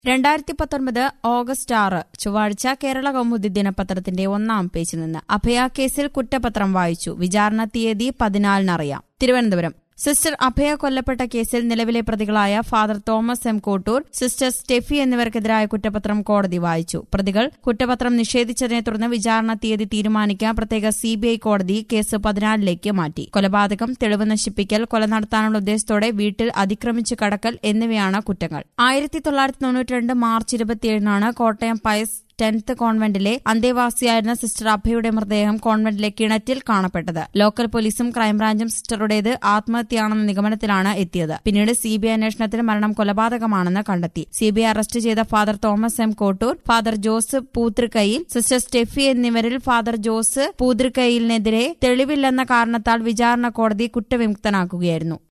രണ്ടായിരത്തി പത്തൊൻപത് ഓഗസ്റ്റ് ആറ് ചൊവ്വാഴ്ച കേരള കൗമുദി ദിനപത്രത്തിന്റെ ഒന്നാം പേജിൽ നിന്ന് അഭയ കേസിൽ കുറ്റപത്രം വായിച്ചു വിചാരണ തീയതി പതിനാലിനറിയാം തിരുവനന്തപുരം സിസ്റ്റർ അഭയ കൊല്ലപ്പെട്ട കേസിൽ നിലവിലെ പ്രതികളായ father Thomas M Kottoor sister Stephy എന്നിവർക്കെതിരായ കുറ്റപത്രം കോടതി വായിച്ചു പ്രതികൾ കുറ്റപത്രം നിഷേധിച്ചതിനെ തുടർന്ന് വിചാരണ തീയതി തീരുമാനിക്കാൻ പ്രത്യേക സിബിഐ കോടതി കേസ് പതിനാലിലേക്ക് മാറ്റി കൊലപാതകം തെളിവ് നശിപ്പിക്കൽ കൊല നടത്താനുള്ള ഉദ്ദേശത്തോടെ വീട്ടിൽ അതിക്രമിച്ച് കടക്കൽ എന്നിവയാണ് കുറ്റങ്ങൾ ആയിരത്തി തൊള്ളായിരത്തി തൊണ്ണൂറ്റിരണ്ട് മാർച്ച് ഇരുപത്തിയേഴിനാണ് കോട്ടയം പയസ് ടെൻത്ത് കോൺവെന്റിലെ അന്തേവാസിയായിരുന്ന സിസ്റ്റർ അഭയുടെ മൃതദേഹം കോൺവെന്റിലെ കിണറ്റിൽ കാണപ്പെട്ടത് ലോക്കൽ പോലീസും ക്രൈംബ്രാഞ്ചും സിസ്റ്ററുടേത് ആത്മഹത്യയാണെന്ന നിഗമനത്തിലാണ് എത്തിയത് പിന്നീട് സിബിഐ അന്വേഷണത്തിൽ മരണം കൊലപാതകമാണെന്ന് കണ്ടെത്തി സിബിഐ അറസ്റ്റ് ചെയ്ത father Thomas M Kottoor father Jose Poothrikkayil sister Stephy എന്നിവരിൽ ഫാദർ ജോസ് പൂതൃക്കയിലിനെതിരെ തെളിവില്ലെന്ന കാരണത്താൽ വിചാരണ കോടതി കുറ്റവിമുക്തനാക്കുകയായിരുന്നു